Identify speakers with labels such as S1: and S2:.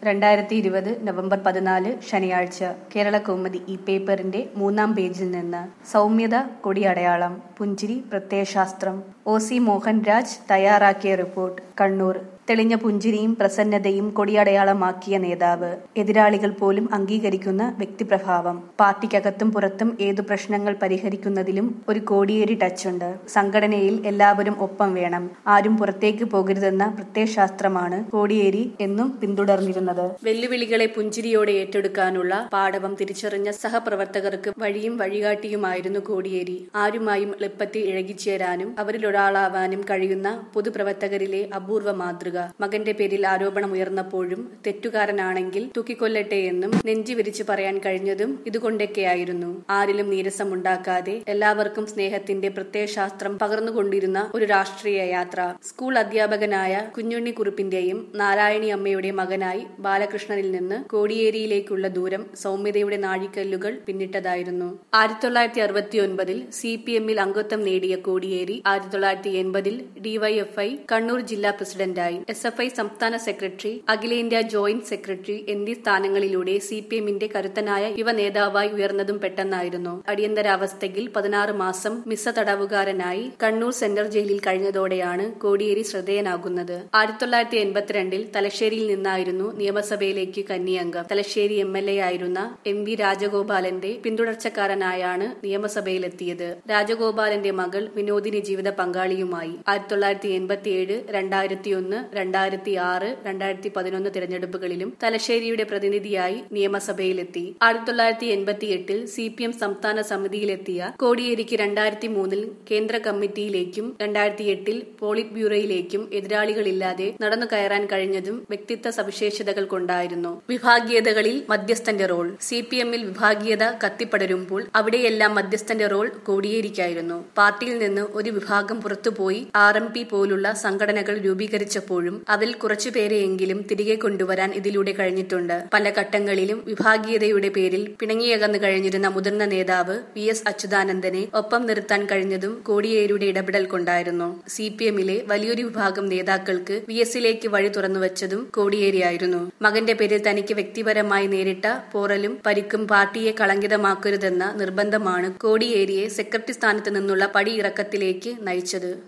S1: രണ്ടായിരത്തി ഇരുപത് നവംബർ പതിനാല് ശനിയാഴ്ച കേരള കൗമുദി ഈ പേപ്പറിന്റെ മൂന്നാം പേജിൽ നിന്ന് സൗമ്യത കൊടിയടയാളം പുഞ്ചിരി പ്രത്യയശാസ്ത്രം ഒ സി മോഹൻ രാജ് തയ്യാറാക്കിയ റിപ്പോർട്ട് കണ്ണൂർ തെളിഞ്ഞ പുഞ്ചിരിയും പ്രസന്നതയും കൊടിയടയാളമാക്കിയ നേതാവ് എതിരാളികൾ പോലും അംഗീകരിക്കുന്ന വ്യക്തിപ്രഭാവം പാർട്ടിക്കകത്തും പുറത്തും ഏതു പ്രശ്നങ്ങൾ പരിഹരിക്കുന്നതിലും ഒരു കോടിയേരി ടച്ചുണ്ട് സംഘടനയിൽ എല്ലാവരും ഒപ്പം വേണം ആരും പുറത്തേക്ക് പോകരുതെന്ന പ്രത്യയശാസ്ത്രമാണ് കോടിയേരി എന്നും പിന്തുടർന്നിരുന്നത് വെല്ലുവിളികളെ പുഞ്ചിരിയോടെ ഏറ്റെടുക്കാനുള്ള പാടവം തിരിച്ചറിഞ്ഞ സഹപ്രവർത്തകർക്ക് വഴിയും വഴികാട്ടിയുമായിരുന്നു കോടിയേരി ആരുമായും എളുപ്പത്തിൽ ഇഴകിച്ചേരാനും അവരിലൊരാളാവാനും കഴിയുന്ന പൊതുപ്രവർത്തകരിലെ അപൂർവ മാതൃക മകന്റെ പേരിൽ ആരോപണം ഉയർന്നപ്പോഴും തെറ്റുകാരനാണെങ്കിൽ തൂക്കിക്കൊല്ലട്ടെ എന്നും നെഞ്ചി വിരിച്ചു പറയാൻ കഴിഞ്ഞതും ഇതുകൊണ്ടൊക്കെയായിരുന്നു ആരിലും നീരസമുണ്ടാക്കാതെ എല്ലാവർക്കും സ്നേഹത്തിന്റെ പ്രത്യയശാസ്ത്രം പകർന്നുകൊണ്ടിരുന്ന ഒരു രാഷ്ട്രീയ യാത്ര സ്കൂൾ അധ്യാപകനായ കുഞ്ഞുണ്ണി കുറുപ്പിന്റെയും നാരായണി അമ്മയുടെ മകനായി ബാലകൃഷ്ണനിൽ നിന്ന് കോടിയേരിയിലേക്കുള്ള ദൂരം സൗമ്യതയുടെ നാഴിക്കല്ലുകൾ പിന്നിട്ടതായിരുന്നു ആയിരത്തി തൊള്ളായിരത്തി അറുപത്തി ഒൻപതിൽ സി പി എമ്മിൽ അംഗത്വം നേടിയ കോടിയേരി ആയിരത്തി തൊള്ളായിരത്തി എൺപതിൽ ഡിവൈഎഫ്ഐ കണ്ണൂർ ജില്ലാ പ്രസിഡന്റായി എസ് എഫ് ഐ സംസ്ഥാന സെക്രട്ടറി അഖിലേന്ത്യാ ജോയിന്റ് സെക്രട്ടറി എന്നീ സ്ഥാനങ്ങളിലൂടെ സി പി എമ്മിന്റെ കരുത്തനായ യുവ നേതാവായി ഉയർന്നതും പെട്ടെന്നായിരുന്നു അടിയന്തരാവസ്ഥയിൽ പതിനാറ് മാസം മിസ തടവുകാരനായി കണ്ണൂർ സെൻട്രൽ ജയിലിൽ കഴിഞ്ഞതോടെയാണ് കോടിയേരി ശ്രദ്ധേയനാകുന്നത് ആയിരത്തി തൊള്ളായിരത്തി എൺപത്തിരണ്ടിൽ തലശ്ശേരിയിൽ നിന്നായിരുന്നു നിയമസഭയിലേക്ക് കന്നിയംഗം തലശ്ശേരി എം എൽ എ ആയിരുന്ന എം വി രാജഗോപാലന്റെ പിന്തുടർച്ചക്കാരനായാണ് നിയമസഭയിലെത്തിയത് രാജഗോപാലന്റെ മകൾ വിനോദിനി ജീവിത പങ്കാളിയുമായി ആയിരത്തി തൊള്ളായിരത്തി എൺപത്തിയേഴ് രണ്ടായിരത്തി ഒന്ന് രണ്ടായിരത്തി ആറ് രണ്ടായിരത്തി പതിനൊന്ന് തിരഞ്ഞെടുപ്പുകളിലും തലശ്ശേരിയുടെ പ്രതിനിധിയായി നിയമസഭയിലെത്തി ആയിരത്തി തൊള്ളായിരത്തി എൺപത്തി എട്ടിൽ സി പി എം സംസ്ഥാന സമിതിയിലെത്തിയ കോടിയേരിക്ക് രണ്ടായിരത്തി മൂന്നിൽ കേന്ദ്ര കമ്മിറ്റിയിലേക്കും രണ്ടായിരത്തി എട്ടിൽ പോളിറ്റ് ബ്യൂറോയിലേക്കും എതിരാളികളില്ലാതെ നടന്നു കയറാൻ കഴിഞ്ഞതും വ്യക്തിത്വ സവിശേഷതകൾ കൊണ്ടായിരുന്നു വിഭാഗീയതകളിൽ മധ്യസ്ഥന്റെ റോൾ സി പി എമ്മിൽ വിഭാഗീയത കത്തിപ്പടരുമ്പോൾ അവിടെയെല്ലാം മധ്യസ്ഥന്റെ റോൾ കോടിയേരിക്കായിരുന്നു പാർട്ടിയിൽ നിന്ന് ഒരു വിഭാഗം പുറത്തുപോയി ആർ എം പി പോലുള്ള സംഘടനകൾ രൂപീകരിച്ചപ്പോഴും അതിൽ കുറച്ചുപേരെയെങ്കിലും തിരികെ കൊണ്ടുവരാൻ ഇതിലൂടെ കഴിഞ്ഞിട്ടുണ്ട് പല ഘട്ടങ്ങളിലും വിഭാഗീയതയുടെ പേരിൽ പിണങ്ങിയകന്നു കഴിഞ്ഞിരുന്ന മുതിർന്ന നേതാവ് വി എസ് അച്യുതാനന്ദനെ ഒപ്പം നിർത്താൻ കഴിഞ്ഞതും കോടിയേരിയുടെ ഇടപെടൽ കൊണ്ടായിരുന്നു സി പി എമ്മിലെ വലിയൊരു വിഭാഗം നേതാക്കൾക്ക് വി എസിലേക്ക് വഴി തുറന്നുവച്ചതും കോടിയേരിയായിരുന്നു മകന്റെ പേരിൽ തനിക്ക് വ്യക്തിപരമായി നേരിട്ട പോറലും പരിക്കും പാർട്ടിയെ കളങ്കിതമാക്കരുതെന്ന നിർബന്ധമാണ് കോടിയേരിയെ സെക്രട്ടറി സ്ഥാനത്ത് നിന്നുള്ള പടിയിറക്കത്തിലേക്ക് നയിച്ചത്